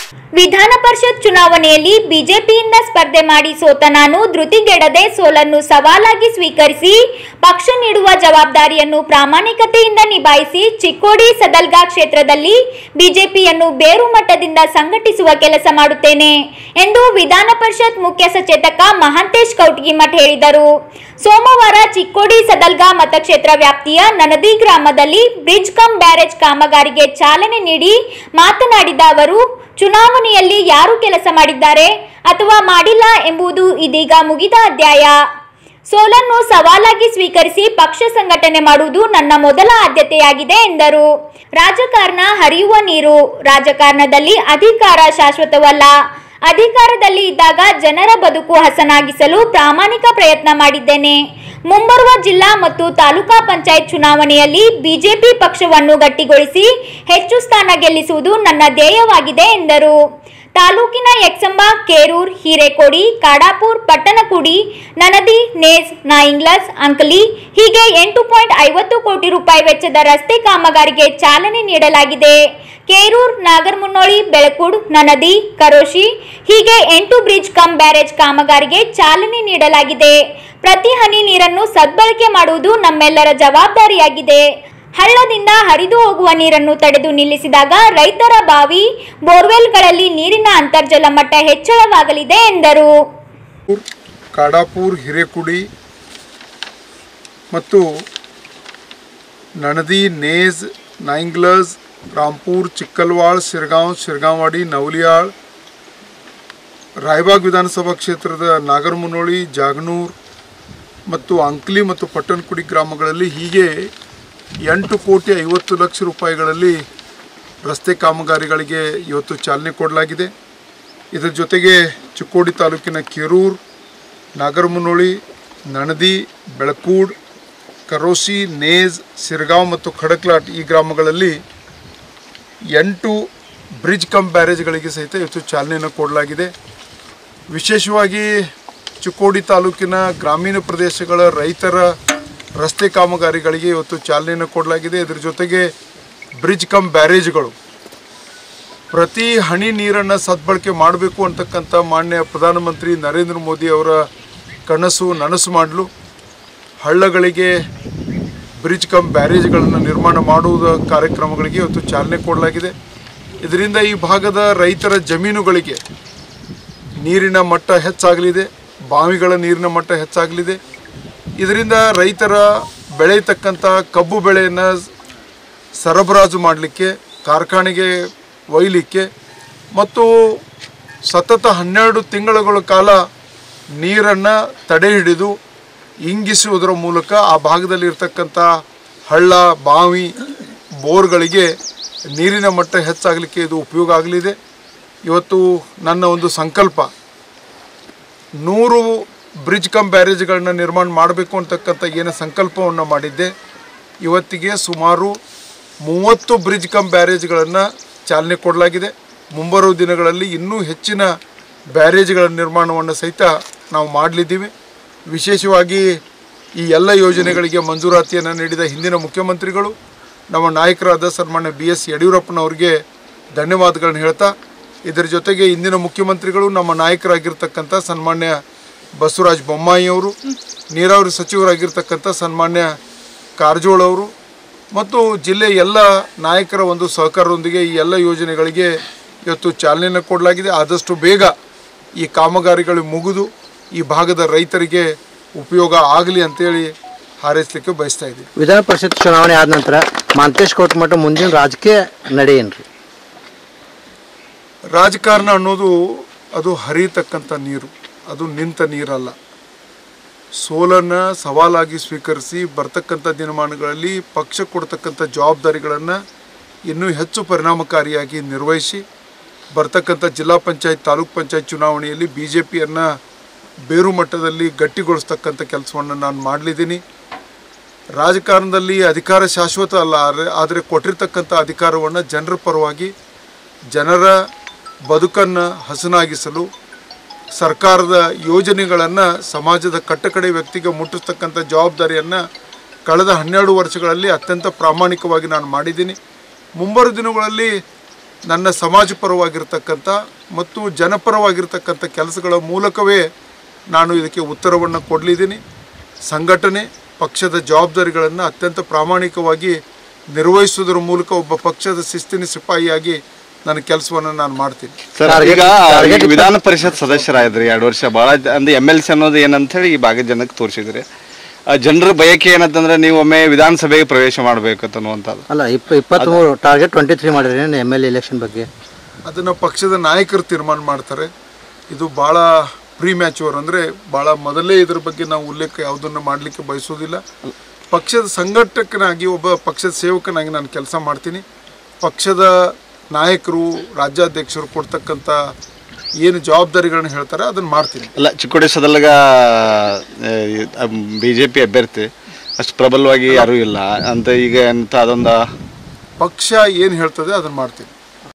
ವಿಧಾನ ಪರಿಷತ್ ಚುನಾವಣೆಯಲ್ಲಿ ಬಿಜೆಪಿಯಿಂದ ಸ್ಪರ್ಧೆ ಮಾಡಿ ಸೋತ ನಾನು ಧೃತಿಗೆಡದೆ ಸೋಲನ್ನು ಸವಾಲಾಗಿ ಸ್ವೀಕರಿಸಿ ಪಕ್ಷ ನೀಡುವ ಜವಾಬ್ದಾರಿಯನ್ನು ಪ್ರಾಮಾಣಿಕತೆಯಿಂದ ನಿಭಾಯಿಸಿ ಚಿಕ್ಕೋಡಿ ಸದಲ್ಗಾ ಕ್ಷೇತ್ರದಲ್ಲಿ ಬಿಜೆಪಿಯನ್ನು ಬೇರು ಮಟ್ಟದಿಂದ ಸಂಘಟಿಸುವ ಕೆಲಸ ಮಾಡುತ್ತೇನೆ ಎಂದು ವಿಧಾನ ಪರಿಷತ್ ಮುಖ್ಯ ಸಚೇತಕ ಮಹಾಂತೇಶ್ ಕೌಟಗಿಮಠ್ ಹೇಳಿದರು ಸೋಮವಾರ ಚಿಕ್ಕೋಡಿ ಸದಲ್ಗಾ ಮತಕ್ಷೇತ್ರ ವ್ಯಾಪ್ತಿಯ ನನದಿ ಗ್ರಾಮದಲ್ಲಿ ಬ್ರಿಡ್ಜ್ ಕಮ್ ಬ್ಯಾರೇಜ್ ಕಾಮಗಾರಿಗೆ ಚಾಲನೆ ನೀಡಿ ಮಾತನಾಡಿದ ಅವರು ಚುನಾವಣೆಯಲ್ಲಿ ಯಾರು ಕೆಲಸ ಮಾಡಿದ್ದಾರೆ ಅಥವಾ ಮಾಡಿಲ್ಲ ಎಂಬುದು ಇದೀಗ ಮುಗಿದ ಅಧ್ಯಾಯ ಸೋಲನ್ನು ಸವಾಲಾಗಿ ಸ್ವೀಕರಿಸಿ ಪಕ್ಷ ಸಂಘಟನೆ ಮಾಡುವುದು ನನ್ನ ಮೊದಲ ಆದ್ಯತೆಯಾಗಿದೆ ಎಂದರು ರಾಜಕಾರಣ ಹರಿಯುವ ನೀರು ರಾಜಕಾರಣದಲ್ಲಿ ಅಧಿಕಾರ ಶಾಶ್ವತವಲ್ಲ ಅಧಿಕಾರದಲ್ಲಿ ಇದ್ದಾಗ ಜನರ ಬದುಕು ಹಸನಾಗಿಸಲು ಪ್ರಾಮಾಣಿಕ ಪ್ರಯತ್ನ ಮಾಡಿದ್ದೇನೆ ಮುಂಬರುವ ಜಿಲ್ಲಾ ಮತ್ತು ತಾಲೂಕಾ ಪಂಚಾಯತ್ ಚುನಾವಣೆಯಲ್ಲಿ ಬಿಜೆಪಿ ಪಕ್ಷವನ್ನು ಗಟ್ಟಿಗೊಳಿಸಿ ಹೆಚ್ಚು ಸ್ಥಾನ ಗೆಲ್ಲಿಸುವುದು ನನ್ನ ಧ್ಯೇಯವಾಗಿದೆ ಎಂದರು ತಾಲೂಕಿನ ಯಕ್ಷಂಬ ಕೇರೂರ್ ಹಿರೇಕೋಡಿ ಕಾಡಾಪುರ್ ಪಟ್ಟಣಕುಡಿ ನನದಿ ನೇಸ್ ನಾಯಿಂಗ್ಲಸ್ ಅಂಕಲಿ ಹೀಗೆ ಎಂಟು ಪಾಯಿಂಟ್ ಐವತ್ತು ಕೋಟಿ ರೂಪಾಯಿ ವೆಚ್ಚದ ರಸ್ತೆ ಕಾಮಗಾರಿಗೆ ಚಾಲನೆ ನೀಡಲಾಗಿದೆ ಕೇರೂರ್ ನಾಗರಮುನ್ನೋಳಿ ಬೆಳಕುಡ್ ನನದಿ ಕರೋಶಿ ಹೀಗೆ ಎಂಟು ಬ್ರಿಡ್ಜ್ ಕಮ್ ಬ್ಯಾರೇಜ್ ಕಾಮಗಾರಿಗೆ ಚಾಲನೆ ನೀಡಲಾಗಿದೆ ಪ್ರತಿ ಹನಿ ನೀರನ್ನು ಸದ್ಬಳಕೆ ಮಾಡುವುದು ನಮ್ಮೆಲ್ಲರ ಜವಾಬ್ದಾರಿಯಾಗಿದೆ ಹಳ್ಳದಿಂದ ಹರಿದು ಹೋಗುವ ನೀರನ್ನು ತಡೆದು ನಿಲ್ಲಿಸಿದಾಗ ರೈತರ ಬಾವಿ ಬೋರ್ವೆಲ್ಗಳಲ್ಲಿ ನೀರಿನ ಅಂತರ್ಜಲ ಮಟ್ಟ ಹೆಚ್ಚಳವಾಗಲಿದೆ ಎಂದರು ಕಾಡಾಪುರ್ ಹಿರೇಕುಡಿ ಮತ್ತು ನಣದಿ ನೇಜ್ ನಾಯಿಂಗ್ಲಸ್ ರಾಂಪುರ್ ಚಿಕ್ಕಲ್ವಾಳ್ ಶಿರ್ಗಾಂವ್ ಶಿರ್ಗಾಂವಾಡಿ ನವಲಿಯಾಳ್ ರಾಯಬಾಗ್ ವಿಧಾನಸಭಾ ಕ್ಷೇತ್ರದ ನಾಗರಮುನೋಳಿ ಜಾಗನೂರ್ ಮತ್ತು ಅಂಕ್ಲಿ ಮತ್ತು ಪಟ್ಟಣಕುಡಿ ಗ್ರಾಮಗಳಲ್ಲಿ ಹೀಗೆ ಎಂಟು ಕೋಟಿ ಐವತ್ತು ಲಕ್ಷ ರೂಪಾಯಿಗಳಲ್ಲಿ ರಸ್ತೆ ಕಾಮಗಾರಿಗಳಿಗೆ ಇವತ್ತು ಚಾಲನೆ ಕೊಡಲಾಗಿದೆ ಇದರ ಜೊತೆಗೆ ಚಿಕ್ಕೋಡಿ ತಾಲೂಕಿನ ಕೆರೂರ್ ನಾಗರಮುನೋಳಿ ನಣದಿ ಬೆಳಕೂಡ್ ಕರೋಸಿ ನೇಜ್ ಸಿರ್ಗಾಂವ್ ಮತ್ತು ಖಡಕ್ಲಾಟ್ ಈ ಗ್ರಾಮಗಳಲ್ಲಿ ಎಂಟು ಬ್ರಿಡ್ಜ್ ಕಮ್ ಬ್ಯಾರೇಜ್ಗಳಿಗೆ ಸಹಿತ ಇವತ್ತು ಚಾಲನೆಯನ್ನು ಕೊಡಲಾಗಿದೆ ವಿಶೇಷವಾಗಿ ಚಿಕ್ಕೋಡಿ ತಾಲೂಕಿನ ಗ್ರಾಮೀಣ ಪ್ರದೇಶಗಳ ರೈತರ ರಸ್ತೆ ಕಾಮಗಾರಿಗಳಿಗೆ ಇವತ್ತು ಚಾಲನೆಯನ್ನು ಕೊಡಲಾಗಿದೆ ಇದರ ಜೊತೆಗೆ ಬ್ರಿಡ್ಜ್ ಕಮ್ ಬ್ಯಾರೇಜ್ಗಳು ಪ್ರತಿ ಹನಿ ನೀರನ್ನು ಸದ್ಬಳಕೆ ಮಾಡಬೇಕು ಅಂತಕ್ಕಂಥ ಮಾನ್ಯ ಪ್ರಧಾನಮಂತ್ರಿ ನರೇಂದ್ರ ಮೋದಿ ಅವರ ಕನಸು ನನಸು ಮಾಡಲು ಹಳ್ಳಗಳಿಗೆ ಬ್ರಿಡ್ಜ್ ಕಮ್ ಬ್ಯಾರೇಜ್ಗಳನ್ನು ನಿರ್ಮಾಣ ಮಾಡುವುದ ಕಾರ್ಯಕ್ರಮಗಳಿಗೆ ಇವತ್ತು ಚಾಲನೆ ಕೊಡಲಾಗಿದೆ ಇದರಿಂದ ಈ ಭಾಗದ ರೈತರ ಜಮೀನುಗಳಿಗೆ ನೀರಿನ ಮಟ್ಟ ಹೆಚ್ಚಾಗಲಿದೆ ಬಾವಿಗಳ ನೀರಿನ ಮಟ್ಟ ಹೆಚ್ಚಾಗಲಿದೆ ಇದರಿಂದ ರೈತರ ಬೆಳೆಯತಕ್ಕಂಥ ಕಬ್ಬು ಬೆಳೆಯನ್ನು ಸರಬರಾಜು ಮಾಡಲಿಕ್ಕೆ ಕಾರ್ಖಾನೆಗೆ ಒಯ್ಯಲಿಕ್ಕೆ ಮತ್ತು ಸತತ ಹನ್ನೆರಡು ತಿಂಗಳುಗಳ ಕಾಲ ನೀರನ್ನು ತಡೆ ಹಿಡಿದು ಇಂಗಿಸುವುದರ ಮೂಲಕ ಆ ಭಾಗದಲ್ಲಿ ಇರ್ತಕ್ಕಂಥ ಹಳ್ಳ ಬಾವಿ ಬೋರ್ಗಳಿಗೆ ನೀರಿನ ಮಟ್ಟ ಹೆಚ್ಚಾಗಲಿಕ್ಕೆ ಇದು ಉಪಯೋಗ ಆಗಲಿದೆ ಇವತ್ತು ನನ್ನ ಒಂದು ಸಂಕಲ್ಪ ನೂರು ಬ್ರಿಡ್ಜ್ ಕಮ್ ಬ್ಯಾರೇಜ್ಗಳನ್ನ ನಿರ್ಮಾಣ ಮಾಡಬೇಕು ಅಂತಕ್ಕಂಥ ಏನು ಸಂಕಲ್ಪವನ್ನು ಮಾಡಿದ್ದೆ ಇವತ್ತಿಗೆ ಸುಮಾರು ಮೂವತ್ತು ಬ್ರಿಡ್ಜ್ ಕಮ್ ಬ್ಯಾರೇಜ್ಗಳನ್ನು ಚಾಲನೆ ಕೊಡಲಾಗಿದೆ ಮುಂಬರುವ ದಿನಗಳಲ್ಲಿ ಇನ್ನೂ ಹೆಚ್ಚಿನ ಬ್ಯಾರೇಜ್ಗಳ ನಿರ್ಮಾಣವನ್ನು ಸಹಿತ ನಾವು ಮಾಡಲಿದ್ದೀವಿ ವಿಶೇಷವಾಗಿ ಈ ಎಲ್ಲ ಯೋಜನೆಗಳಿಗೆ ಮಂಜೂರಾತಿಯನ್ನು ನೀಡಿದ ಹಿಂದಿನ ಮುಖ್ಯಮಂತ್ರಿಗಳು ನಮ್ಮ ನಾಯಕರಾದ ಸನ್ಮಾನ್ಯ ಬಿ ಎಸ್ ಯಡಿಯೂರಪ್ಪನವರಿಗೆ ಧನ್ಯವಾದಗಳನ್ನ ಹೇಳ್ತಾ ಇದರ ಜೊತೆಗೆ ಇಂದಿನ ಮುಖ್ಯಮಂತ್ರಿಗಳು ನಮ್ಮ ನಾಯಕರಾಗಿರ್ತಕ್ಕಂಥ ಸನ್ಮಾನ್ಯ ಬಸವರಾಜ ಬೊಮ್ಮಾಯಿಯವರು ನೀರಾವರಿ ಸಚಿವರಾಗಿರ್ತಕ್ಕಂಥ ಸನ್ಮಾನ್ಯ ಕಾರಜೋಳ ಅವರು ಮತ್ತು ಜಿಲ್ಲೆಯ ಎಲ್ಲ ನಾಯಕರ ಒಂದು ಸಹಕಾರದೊಂದಿಗೆ ಈ ಎಲ್ಲ ಯೋಜನೆಗಳಿಗೆ ಇವತ್ತು ಚಾಲನೆಯನ್ನು ಕೊಡಲಾಗಿದೆ ಆದಷ್ಟು ಬೇಗ ಈ ಕಾಮಗಾರಿಗಳು ಮುಗಿದು ಈ ಭಾಗದ ರೈತರಿಗೆ ಉಪಯೋಗ ಆಗಲಿ ಅಂತೇಳಿ ಹಾರೈಸಲಿಕ್ಕೆ ಬಯಸ್ತಾ ಇದ್ದೀವಿ ವಿಧಾನ ಪರಿಷತ್ ಚುನಾವಣೆ ಆದ ನಂತರ ಮಾಂತೇಶ್ ಕೋಟ್ಮಠ ಮುಂದಿನ ರಾಜಕೀಯ ನಡೆ ಏನ್ರಿ ರಾಜಕಾರಣ ಅನ್ನೋದು ಅದು ಹರಿಯತಕ್ಕಂಥ ನೀರು ಅದು ನಿಂತ ನೀರಲ್ಲ ಸೋಲನ್ನು ಸವಾಲಾಗಿ ಸ್ವೀಕರಿಸಿ ಬರ್ತಕ್ಕಂಥ ದಿನಮಾನಗಳಲ್ಲಿ ಪಕ್ಷ ಕೊಡ್ತಕ್ಕಂಥ ಜವಾಬ್ದಾರಿಗಳನ್ನು ಇನ್ನೂ ಹೆಚ್ಚು ಪರಿಣಾಮಕಾರಿಯಾಗಿ ನಿರ್ವಹಿಸಿ ಬರ್ತಕ್ಕಂಥ ಜಿಲ್ಲಾ ಪಂಚಾಯತ್ ತಾಲೂಕ್ ಪಂಚಾಯತ್ ಚುನಾವಣೆಯಲ್ಲಿ ಬಿ ಜೆ ಪಿಯನ್ನು ಬೇರು ಮಟ್ಟದಲ್ಲಿ ಗಟ್ಟಿಗೊಳಿಸ್ತಕ್ಕಂಥ ಕೆಲಸವನ್ನು ನಾನು ಮಾಡಲಿದ್ದೀನಿ ರಾಜಕಾರಣದಲ್ಲಿ ಅಧಿಕಾರ ಶಾಶ್ವತ ಅಲ್ಲ ಆದರೆ- ಆದರೆ ಕೊಟ್ಟಿರ್ತಕ್ಕಂಥ ಅಧಿಕಾರವನ್ನು ಜನರ ಪರವಾಗಿ ಜನರ ಬದುಕನ್ನು ಹಸನಾಗಿಸಲು ಸರ್ಕಾರದ ಯೋಜನೆಗಳನ್ನು ಸಮಾಜದ ಕಟ್ಟಕಡೆ ವ್ಯಕ್ತಿಗೆ ಮುಟ್ಟಿಸ್ತಕ್ಕಂಥ ಜವಾಬ್ದಾರಿಯನ್ನು ಕಳೆದ ಹನ್ನೆರಡು ವರ್ಷಗಳಲ್ಲಿ ಅತ್ಯಂತ ಪ್ರಾಮಾಣಿಕವಾಗಿ ನಾನು ಮಾಡಿದ್ದೀನಿ ಮುಂಬರುವ ದಿನಗಳಲ್ಲಿ ನನ್ನ ಸಮಾಜ ಪರವಾಗಿರ್ತಕ್ಕಂಥ ಮತ್ತು ಜನಪರವಾಗಿರ್ತಕ್ಕಂಥ ಕೆಲಸಗಳ ಮೂಲಕವೇ ನಾನು ಇದಕ್ಕೆ ಉತ್ತರವನ್ನು ಕೊಡಲಿದ್ದೀನಿ ಸಂಘಟನೆ ಪಕ್ಷದ ಜವಾಬ್ದಾರಿಗಳನ್ನು ಅತ್ಯಂತ ಪ್ರಾಮಾಣಿಕವಾಗಿ ನಿರ್ವಹಿಸುವುದರ ಮೂಲಕ ಒಬ್ಬ ಪಕ್ಷದ ಶಿಸ್ತಿನ ಸಿಪಾಯಿಯಾಗಿ ನನ್ನ ಕೆಲಸವನ್ನು ನಾನು ಮಾಡ್ತೀನಿ ಸರ್ Target- ಈಗ target ಈ ವಿಧಾನ ಪರಿಷತ್ ಸದಸ್ಯರಾದ್ರಿ ಎರಡು ವರ್ಷ ಭಾಳ ಅಂದ್ರೆ ಎಮ್ ಎಲ್ ಸಿ ಅನ್ನೋದು ಏನಂತ ಹೇಳಿ ಈ ಭಾಗದ ಜನಕ್ಕೆ ತೋರಿಸಿದ್ರಿ ಜನರ ಬಯಕೆ ಏನಂತಂದ್ರೆ ನೀವು ಒಮ್ಮೆ ವಿಧಾನಸಭೆಗೆ ಪ್ರವೇಶ ಮಾಡಬೇಕು ಅನ್ನುವಂಥದ್ದು ಅಲ್ಲ ಇಪ್ಪ ಇಪ್ಪತ್ತ್ಮೂರು ಟಾರ್ಗೆಟ್ ಟ್ವೆಂಟಿ ತ್ರೀ ಮಾಡಿರಿ ಎಮ್ ಎಲ್ ಎಲೆಕ್ಷನ್ ಬಗ್ಗೆ ಅದನ್ನು ಪಕ್ಷದ ನಾಯಕರು ತೀರ್ಮಾನ ಮಾಡ್ತಾರೆ ಇದು ಭಾಳ ಪ್ರೀ ಮ್ಯಾಚೂರ್ ಅಂದರೆ ಭಾಳ ಮೊದಲೇ ಇದ್ರ ಬಗ್ಗೆ ನಾವು ಉಲ್ಲೇಖ ಯಾವುದನ್ನು ಮಾಡಲಿಕ್ಕೆ ಬಯಸೋದಿಲ್ಲ ಪಕ್ಷದ ಸಂಘಟಕನಾಗಿ ಒಬ್ಬ ಪಕ್ಷದ ಸೇವಕನಾಗಿ ನಾನು ಕೆಲಸ ಮಾಡ್ತೀನಿ ಪಕ್ಷದ ನಾಯಕರು ರಾಜ್ಯಾಧ್ಯಕ್ಷರು ಕೊಡ್ತಕ್ಕಂಥ ಏನು ಜವಾಬ್ದಾರಿಗಳನ್ನ ಹೇಳ್ತಾರೆ ಅದನ್ನು ಮಾಡ್ತೀನಿ ಅಲ್ಲ Chikkodi Sadalga B J P ಅಭ್ಯರ್ಥಿ ಅಷ್ಟು ಪ್ರಬಲವಾಗಿ ಯಾರೂ ಇಲ್ಲ ಅಂತ ಈಗ ಅಂತ ಅದೊಂದು ಪಕ್ಷ ಏನು ಹೇಳ್ತದೆ ಅದನ್ನು ಮಾಡ್ತೀನಿ